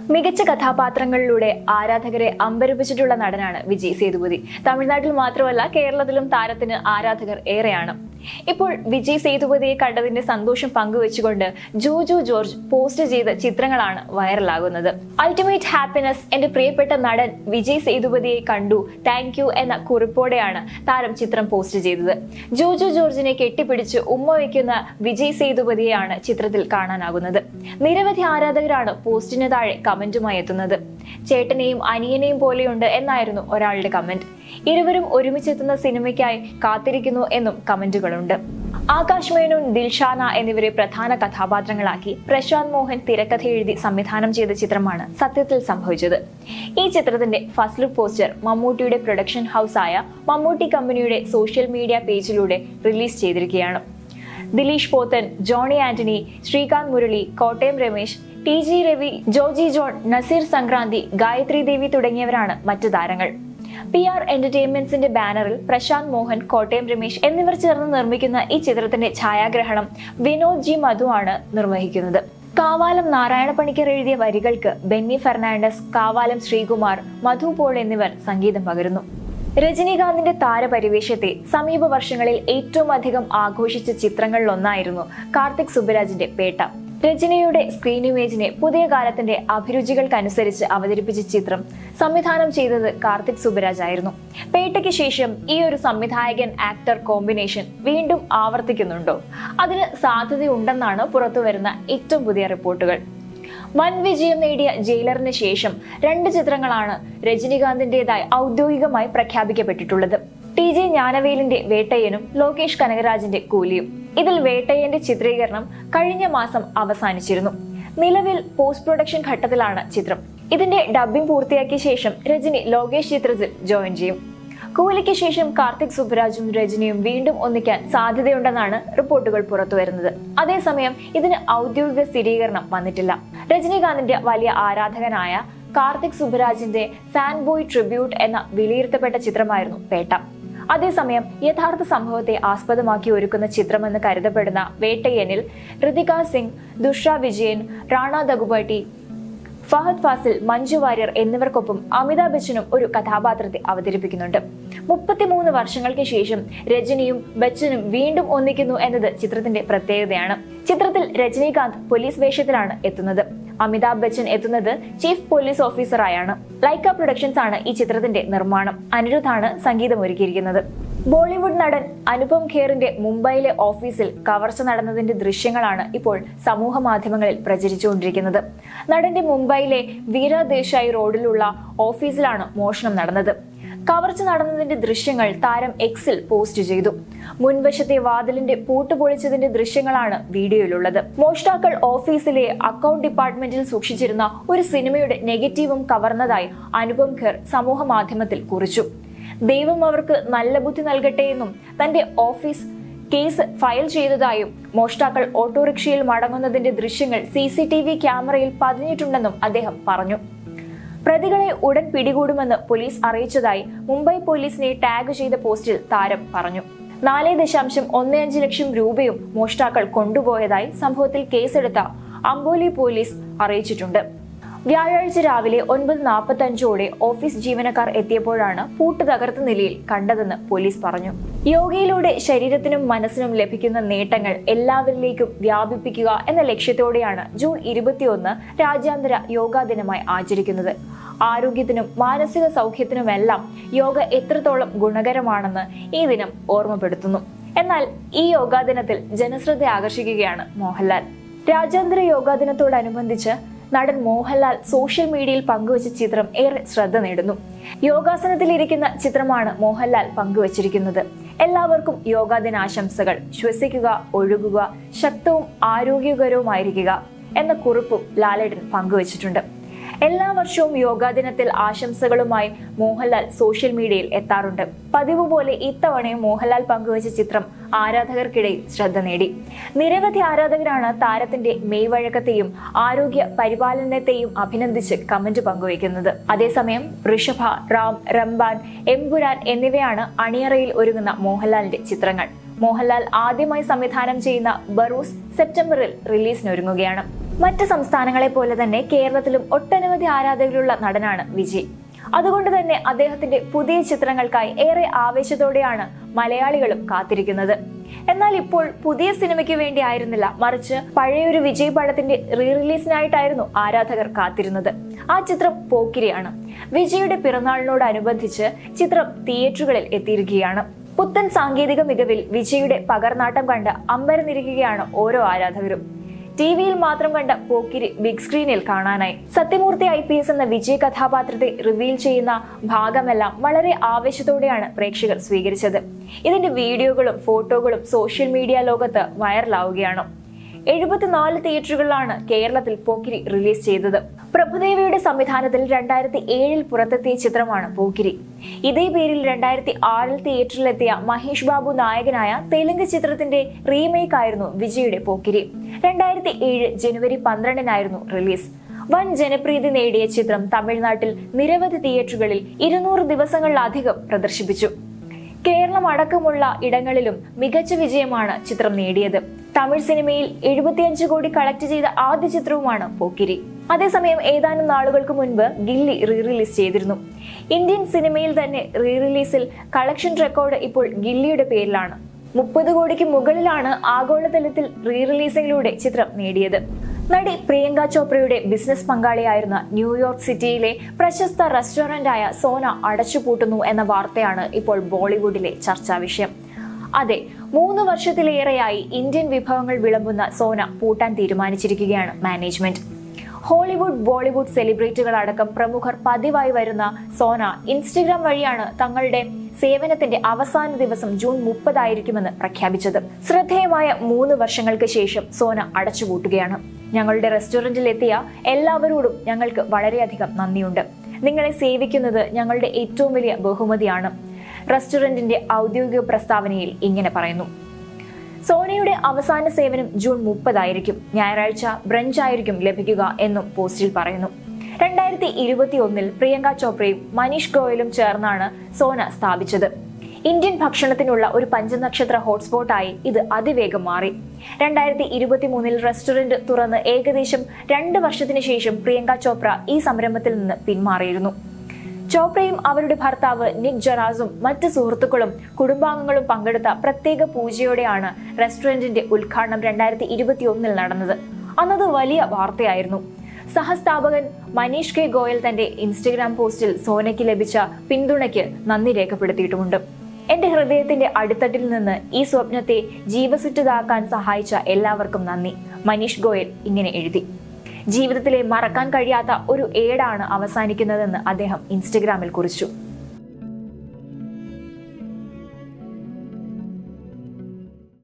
മികച്ച കഥാപാത്രങ്ങളിലൂടെ ആരാധകരെ അമ്പരപ്പിച്ചിട്ടുള്ള നടനാണ് വിജയ് സേതുപതി തമിഴ്നാട്ടിൽ മാത്രമല്ല കേരളത്തിലും താരത്തിന് ആരാധകർ ഏറെയാണ് ഇപ്പോൾ വിജയ് സേതുപതിയെ കണ്ടതിന്റെ സന്തോഷം പങ്കുവെച്ചുകൊണ്ട് ജോജു ജോർജ് പോസ്റ്റ് ചെയ്ത ചിത്രങ്ങളാണ് വൈറലാകുന്നത് അൾട്ടിമേറ്റ് ഹാപ്പിനെസ് എന്റെ പ്രിയപ്പെട്ട നടൻ വിജയ് സേതുപതിയെ കണ്ടു താങ്ക് യു എന്ന കുറിപ്പോടെയാണ് താരം ചിത്രം പോസ്റ്റ് ചെയ്തത് ജോജു ജോർജിനെ കെട്ടിപ്പിടിച്ച് ഉമ്മ വയ്ക്കുന്ന വിജയ് സേതുപതിയെയാണ് ചിത്രത്തിൽ കാണാനാകുന്നത് നിരവധി ആരാധകരാണ് പോസ്റ്റിന് താഴെ കമന്റുമായി എത്തുന്നത് ചേട്ടനെയും അനിയനെയും പോലെയുണ്ട് എന്നായിരുന്നു ഒരാളുടെ കമന്റ് ഇരുവരും ഒരുമിച്ചെത്തുന്ന സിനിമയ്ക്കായി കാത്തിരിക്കുന്നു എന്നും കമന്റുകളുണ്ട് ആകാശ് മേനോൻ ദിൽഷാന എന്നിവരെ പ്രധാന കഥാപാത്രങ്ങളാക്കി പ്രശാന്ത് മോഹൻ തിരക്കഥ എഴുതി സംവിധാനം ചെയ്ത ചിത്രമാണ് സത്യത്തിൽ സംഭവിച്ചത് ഈ ചിത്രത്തിന്റെ ഫസ്റ്റ് ലുക്ക് പോസ്റ്റർ മമ്മൂട്ടിയുടെ പ്രൊഡക്ഷൻ ഹൗസായ മമ്മൂട്ടി കമ്പനിയുടെ സോഷ്യൽ മീഡിയ പേജിലൂടെ റിലീസ് ചെയ്തിരിക്കുകയാണ് ദിലീഷ് പോത്തൻ ജോണി ആന്റണി ശ്രീകാന്ത് മുരളി കോട്ടയം രമേശ് ടി ജി രവി ജോജി ജോൺ നസീർ സംക്രാന്തി ഗായത്രി ദേവി തുടങ്ങിയവരാണ് മറ്റു താരങ്ങൾ പി ആർ എന്റർടൈൻമെന്റ്സിന്റെ ബാനറിൽ പ്രശാന്ത് മോഹൻ കോട്ടയം രമേശ് എന്നിവർ ചേർന്ന് നിർമ്മിക്കുന്ന ഈ ചിത്രത്തിന്റെ ഛായാഗ്രഹണം വിനോദ് ജി മധു ആണ് നിർവഹിക്കുന്നത് കാവാലം നാരായണ പണിക്കർ എഴുതിയ വരികൾക്ക് ബെന്നി ഫെർണാണ്ടസ് കാവാലം ശ്രീകുമാർ മധു പോൾ എന്നിവർ സംഗീതം പകരുന്നു രജനീകാന്തിന്റെ താരപരിവേഷത്തെ സമീപ വർഷങ്ങളിൽ ഏറ്റവും അധികം ആഘോഷിച്ച ചിത്രങ്ങളിലൊന്നായിരുന്നു കാർത്തിക് സുബരാജിന്റെ പേട്ട രചനയുടെ സ്ക്രീൻ ഇമേജിനെ പുതിയ കാലത്തിന്റെ അഭിരുചികൾക്കനുസരിച്ച് അവതരിപ്പിച്ച ചിത്രം സംവിധാനം ചെയ്തത് കാർത്തിക് സുബരാജ് ആയിരുന്നു പേട്ടയ്ക്ക് ശേഷം ഈ ഒരു സംവിധായകൻ ആക്ടർ കോമ്പിനേഷൻ വീണ്ടും ആവർത്തിക്കുന്നുണ്ടോ അതിന് സാധ്യതയുണ്ടെന്നാണ് പുറത്തുവരുന്ന ഏറ്റവും പുതിയ റിപ്പോർട്ടുകൾ വൻ വിജയം നേടിയ ജയിലറിന് ശേഷം രണ്ട് ചിത്രങ്ങളാണ് രജനീകാന്തിന്റേതായി ഔദ്യോഗികമായി പ്രഖ്യാപിക്കപ്പെട്ടിട്ടുള്ളത് ടി ജെ ജ്ഞാനവേലിന്റെ വേട്ടയ്യനും ലോകേഷ് കനകരാജിന്റെ കൂലിയും ഇതിൽ വേട്ടയ്യന്റെ ചിത്രീകരണം കഴിഞ്ഞ മാസം അവസാനിച്ചിരുന്നു നിലവിൽ പോസ്റ്റ് പ്രൊഡക്ഷൻ ഘട്ടത്തിലാണ് ചിത്രം ഇതിന്റെ ഡബ്ബിംഗ് പൂർത്തിയാക്കിയ ശേഷം രജനി ലോകേഷ് ചിത്രത്തിൽ ജോയിൻ ചെയ്യും കൂലിക്ക് ശേഷം കാർത്തിക് സുബ്രാജും രജനിയും വീണ്ടും ഒന്നിക്കാൻ സാധ്യതയുണ്ടെന്നാണ് റിപ്പോർട്ടുകൾ പുറത്തുവരുന്നത് അതേസമയം ഇതിന് ഔദ്യോഗിക സ്ഥിരീകരണം വന്നിട്ടില്ല രജനീകാന്തിന്റെ വലിയ ആരാധകനായ കാർത്തിക് സുബ്രാജിന്റെ ഫാൻ ബോയ് ട്രിബ്യൂട്ട് എന്ന വിലയിരുത്തപ്പെട്ട ചിത്രമായിരുന്നു പേട്ട അതേസമയം യഥാർത്ഥ സംഭവത്തെ ആസ്പദമാക്കി ഒരുക്കുന്ന ചിത്രമെന്ന് കരുതപ്പെടുന്ന വേട്ടയ്യനിൽ ഋതിക സിംഗ് ദുഷ്ര വിജയൻ റാണ ദഗുബട്ടി ഫഹദ് ഫാസിൽ മഞ്ജു വാര്യർ എന്നിവർക്കൊപ്പം അമിതാഭ് ബച്ചനും ഒരു കഥാപാത്രത്തെ അവതരിപ്പിക്കുന്നുണ്ട് മുപ്പത്തിമൂന്ന് വർഷങ്ങൾക്ക് ശേഷം രജനിയും ബച്ചനും വീണ്ടും ഒന്നിക്കുന്നു എന്നത് ചിത്രത്തിന്റെ പ്രത്യേകതയാണ് ചിത്രത്തിൽ രജനീകാന്ത് പോലീസ് വേഷത്തിലാണ് എത്തുന്നത് അമിതാഭ് ബച്ചൻ എത്തുന്നത് ചീഫ് പോലീസ് ഓഫീസറായാണ് ലൈക്ക പ്രൊഡക്ഷൻസ് ആണ് ഈ ചിത്രത്തിന്റെ നിർമ്മാണം അനിരുദ്ധാണ് സംഗീതം ഒരുക്കിയിരിക്കുന്നത് ബോളിവുഡ് നടൻ അനുപം ഖേറിന്റെ മുംബൈയിലെ ഓഫീസിൽ കവർച്ച നടന്നതിന്റെ ദൃശ്യങ്ങളാണ് ഇപ്പോൾ സമൂഹ മാധ്യമങ്ങളിൽ പ്രചരിച്ചുകൊണ്ടിരിക്കുന്നത് നടന്റെ മുംബൈയിലെ വീര ദേശായി റോഡിലുള്ള ഓഫീസിലാണ് മോഷണം നടന്നത് കവർച്ച നടന്നതിന്റെ ദൃശ്യങ്ങൾ താരം എക്സിൽ പോസ്റ്റ് ചെയ്തു മുൻവശത്തെ വാതിലിന്റെ പൂട്ട് പൊളിച്ചതിന്റെ ദൃശ്യങ്ങളാണ് വീഡിയോയിലുള്ളത് മോഷ്ടാക്കൾ ഓഫീസിലെ അക്കൗണ്ട് ഡിപ്പാർട്ട്മെന്റിൽ സൂക്ഷിച്ചിരുന്ന ഒരു സിനിമയുടെ നെഗറ്റീവും കവർന്നതായി അനുപം ഖേർ സമൂഹ മാധ്യമത്തിൽ കുറിച്ചു ദൈവം അവർക്ക് നല്ല ബുദ്ധി നൽകട്ടെ എന്നും തന്റെ ഓഫീസ് കേസ് ഫയൽ ചെയ്തതായും മോഷ്ടാക്കൾ ഓട്ടോറിക്ഷയിൽ മടങ്ങുന്നതിന്റെ ദൃശ്യങ്ങൾ സി സി ടി വി ക്യാമറയിൽ പതിഞ്ഞിട്ടുണ്ടെന്നും അദ്ദേഹം പറഞ്ഞു പ്രതികളെ ഉടൻ പിടികൂടുമെന്ന് പോലീസ് അറിയിച്ചതായി മുംബൈ പോലീസിനെ ടാഗ് ചെയ്ത പോസ്റ്റിൽ താരം പറഞ്ഞു നാല് ദശാംശം ഒന്ന് അഞ്ച് ലക്ഷം രൂപയും മോഷ്ടാക്കൾ കൊണ്ടുപോയതായി സംഭവത്തിൽ കേസെടുത്ത അംബോലി പോലീസ് അറിയിച്ചിട്ടുണ്ട് വ്യാഴാഴ്ച രാവിലെ ഒൻപത് നാൽപ്പത്തഞ്ചോടെ ഓഫീസ് ജീവനക്കാർ എത്തിയപ്പോഴാണ് പൂട്ട് തകർത്ത നിലയിൽ കണ്ടതെന്ന് പോലീസ് പറഞ്ഞു യോഗയിലൂടെ ശരീരത്തിനും മനസ്സിനും ലഭിക്കുന്ന നേട്ടങ്ങൾ എല്ലാവരിലേക്കും വ്യാപിപ്പിക്കുക എന്ന ലക്ഷ്യത്തോടെയാണ് ജൂൺ ഇരുപത്തിയൊന്ന് രാജ്യാന്തര യോഗാ ദിനമായി ആചരിക്കുന്നത് ആരോഗ്യത്തിനും മാനസിക സൗഖ്യത്തിനുമെല്ലാം യോഗ എത്രത്തോളം ഗുണകരമാണെന്ന് ഈ ദിനം ഓർമ്മപ്പെടുത്തുന്നു എന്നാൽ ഈ യോഗാ ദിനത്തിൽ ജനശ്രദ്ധ ആകർഷിക്കുകയാണ് മോഹൻലാൽ രാജ്യാന്തര യോഗാ ദിനത്തോടനുബന്ധിച്ച് നടൻ മോഹൻലാൽ സോഷ്യൽ മീഡിയയിൽ പങ്കുവച്ച ചിത്രം ഏറെ ശ്രദ്ധ നേടുന്നു യോഗാസനത്തിലിരിക്കുന്ന ചിത്രമാണ് മോഹൻലാൽ പങ്കുവച്ചിരിക്കുന്നത് എല്ലാവർക്കും യോഗാ ദിനാശംസകൾ ശ്വസിക്കുക ഒഴുകുക ശക്തവും ആരോഗ്യകരവുമായിരിക്കുക എന്ന കുറിപ്പും ലാലേട്ടൻ പങ്കുവച്ചിട്ടുണ്ട് എല്ലാ വർഷവും യോഗാ ദിനത്തിൽ ആശംസകളുമായി മോഹൻലാൽ സോഷ്യൽ മീഡിയയിൽ എത്താറുണ്ട് പതിവ് പോലെ ഇത്തവണയും മോഹൻലാൽ പങ്കുവച്ച ചിത്രം ആരാധകർക്കിടയിൽ ശ്രദ്ധ നേടി നിരവധി ആരാധകരാണ് താരത്തിന്റെ മെയ്വഴക്കത്തെയും ആരോഗ്യ പരിപാലനത്തെയും അഭിനന്ദിച്ച് കമന്റ് പങ്കുവയ്ക്കുന്നത് അതേസമയം ഋഷഭ റാം റംബാൻ എംപുരാൻ എന്നിവയാണ് അണിയറയിൽ ഒരുങ്ങുന്ന മോഹൻലാലിന്റെ ചിത്രങ്ങൾ മോഹൻലാൽ ആദ്യമായി സംവിധാനം ചെയ്യുന്ന ബറൂസ് സെപ്റ്റംബറിൽ റിലീസിനൊരുങ്ങുകയാണ് മറ്റ് സംസ്ഥാനങ്ങളെ പോലെ തന്നെ കേരളത്തിലും ഒട്ടനവധി ആരാധകരുള്ള നടനാണ് വിജയ് അതുകൊണ്ട് തന്നെ അദ്ദേഹത്തിന്റെ പുതിയ ചിത്രങ്ങൾക്കായി ഏറെ ആവേശത്തോടെയാണ് മലയാളികളും കാത്തിരിക്കുന്നത് എന്നാൽ ഇപ്പോൾ പുതിയ സിനിമയ്ക്ക് വേണ്ടി ആയിരുന്നില്ല മറിച്ച് പഴയൊരു വിജയ് പടത്തിന്റെ റീ റിലീസിനായിട്ടായിരുന്നു ആരാധകർ കാത്തിരുന്നത് ആ ചിത്രം പോക്കിരിയാണ് വിജയുടെ പിറന്നാളിനോടനുബന്ധിച്ച് ചിത്രം തിയേറ്ററുകളിൽ എത്തിയിരിക്കുകയാണ് പുത്തൻ സാങ്കേതിക മികവിൽ വിജയുടെ പകർനാട്ടം കണ്ട് അമ്പരന്നിരിക്കുകയാണ് ഓരോ ആരാധകരും ടി വിയിൽ മാത്രം കണ്ട പോക്കിരി ബിഗ് സ്ക്രീനിൽ കാണാനായി സത്യമൂർത്തി ഐ പി എസ് എന്ന വിജയ് കഥാപാത്രത്തെ റിവീൽ ചെയ്യുന്ന ഭാഗമെല്ലാം വളരെ ആവേശത്തോടെയാണ് പ്രേക്ഷകർ സ്വീകരിച്ചത് ഇതിന്റെ വീഡിയോകളും ഫോട്ടോകളും സോഷ്യൽ മീഡിയ ലോകത്ത് വൈറലാവുകയാണ് എഴുപത്തിനാല് തിയേറ്ററുകളിലാണ് കേരളത്തിൽ പോക്കിരി റിലീസ് ചെയ്തത് പ്രഭുദേവയുടെ സംവിധാനത്തിൽ രണ്ടായിരത്തി ഏഴിൽ പുറത്തെത്തിയ ചിത്രമാണ് പോക്കിരി ഇതേ പേരിൽ രണ്ടായിരത്തി ആറിൽ തിയേറ്ററിലെത്തിയ മഹേഷ് ബാബു നായകനായ തെലുങ്ക് ചിത്രത്തിന്റെ റീമേക്ക് ആയിരുന്നു വിജയുടെ പോക്കിരി രണ്ടായിരത്തി ഏഴ് ജനുവരി പന്ത്രണ്ടിനായിരുന്നു റിലീസ് വൻ ജനപ്രീതി നേടിയ ചിത്രം തമിഴ്നാട്ടിൽ നിരവധി തിയേറ്ററുകളിൽ ഇരുന്നൂറ് ദിവസങ്ങളിലധികം പ്രദർശിപ്പിച്ചു കേരളം അടക്കമുള്ള ഇടങ്ങളിലും മികച്ച വിജയമാണ് ചിത്രം നേടിയത് തമിഴ് സിനിമയിൽ എഴുപത്തിയഞ്ച് കോടി കളക്ട് ചെയ്ത ആദ്യ ചിത്രവുമാണ് പോക്കിരി അതേസമയം ഏതാനും നാളുകൾക്ക് മുൻപ് ഗില്ലി റീ റിലീസ് ചെയ്തിരുന്നു ഇന്ത്യൻ സിനിമയിൽ തന്നെ റീ റിലീസിൽ കളക്ഷൻ റെക്കോർഡ് ഇപ്പോൾ ഗില്ലിയുടെ പേരിലാണ് മുപ്പത് കോടിക്ക് മുകളിലാണ് ആഗോളതലത്തിൽ റീ റിലീസിംഗിലൂടെ ചിത്രം നേടിയത് നടി പ്രിയങ്ക ചോപ്രയുടെ ബിസിനസ് പങ്കാളിയായിരുന്ന ന്യൂയോർക്ക് സിറ്റിയിലെ പ്രശസ്ത റെസ്റ്റോറന്റായ സോന അടച്ചുപൂട്ടുന്നു എന്ന വാർത്തയാണ് ഇപ്പോൾ ബോളിവുഡിലെ ചർച്ചാ വിഷയം അതെ മൂന്ന് വർഷത്തിലേറെയായി ഇന്ത്യൻ വിഭവങ്ങൾ വിളമ്പുന്ന സോന പൂട്ടാൻ തീരുമാനിച്ചിരിക്കുകയാണ് മാനേജ്മെന്റ് ഹോളിവുഡ് ബോളിവുഡ് സെലിബ്രിറ്റികൾ അടക്കം പ്രമുഖർ പതിവായി വരുന്ന സോന ഇൻസ്റ്റഗ്രാം വഴിയാണ് തങ്ങളുടെ സേവനത്തിന്റെ അവസാന ദിവസം ജൂൺ മുപ്പതായിരിക്കുമെന്ന് പ്രഖ്യാപിച്ചത് ശ്രദ്ധേയമായ മൂന്ന് വർഷങ്ങൾക്ക് ശേഷം സോന അടച്ചുപൂട്ടുകയാണ് ഞങ്ങളുടെ റെസ്റ്റോറന്റിൽ എത്തിയ എല്ലാവരോടും ഞങ്ങൾക്ക് വളരെയധികം നന്ദിയുണ്ട് നിങ്ങളെ സേവിക്കുന്നത് ഞങ്ങളുടെ ഏറ്റവും വലിയ ബഹുമതിയാണ് റെസ്റ്റോറന്റിന്റെ ഔദ്യോഗിക പ്രസ്താവനയിൽ ഇങ്ങനെ പറയുന്നു സോനയുടെ അവസാന സേവനം ജൂൺ മുപ്പതായിരിക്കും ഞായറാഴ്ച ബ്രഞ്ച് ആയിരിക്കും ലഭിക്കുക എന്നും പോസ്റ്റിൽ പറയുന്നു രണ്ടായിരത്തി ഇരുപത്തി ഒന്നിൽ പ്രിയങ്ക ചോപ്രയും മനീഷ് ഗോയലും ചേർന്നാണ് സോന സ്ഥാപിച്ചത് ഇന്ത്യൻ ഭക്ഷണത്തിനുള്ള ഒരു പഞ്ചനക്ഷത്ര ഹോട്ട്സ്പോട്ടായി ഇത് അതിവേഗം മാറി രണ്ടായിരത്തി ഇരുപത്തി മൂന്നിൽ റെസ്റ്റോറന്റ് തുറന്ന് ഏകദേശം രണ്ട് വർഷത്തിന് ശേഷം പ്രിയങ്ക ചോപ്ര ഈ സംരംഭത്തിൽ നിന്ന് പിന്മാറിയിരുന്നു ചോപ്രയും അവരുടെ ഭർത്താവ് നിക് ജറാസും മറ്റ് സുഹൃത്തുക്കളും കുടുംബാംഗങ്ങളും പങ്കെടുത്ത പ്രത്യേക പൂജയോടെയാണ് റെസ്റ്റോറന്റിന്റെ ഉദ്ഘാടനം രണ്ടായിരത്തി ഇരുപത്തി ഒന്നിൽ നടന്നത് അന്നത് വലിയ വാർത്തയായിരുന്നു സഹസ്ഥാപകൻ മനീഷ് കെ ഗോയൽ തന്റെ ഇൻസ്റ്റഗ്രാം പോസ്റ്റിൽ സോനയ്ക്ക് ലഭിച്ച പിന്തുണയ്ക്ക് നന്ദി രേഖപ്പെടുത്തിയിട്ടുമുണ്ട് എന്റെ ഹൃദയത്തിന്റെ അടിത്തട്ടിൽ നിന്ന് ഈ സ്വപ്നത്തെ ജീവസുറ്റതാക്കാൻ സഹായിച്ച എല്ലാവർക്കും നന്ദി മനീഷ് ഗോയൽ ഇങ്ങനെ എഴുതി ജീവിതത്തിലെ മറക്കാൻ കഴിയാത്ത ഒരു ഏടാണ് അവസാനിക്കുന്നതെന്ന് അദ്ദേഹം ഇൻസ്റ്റഗ്രാമിൽ കുറിച്ചു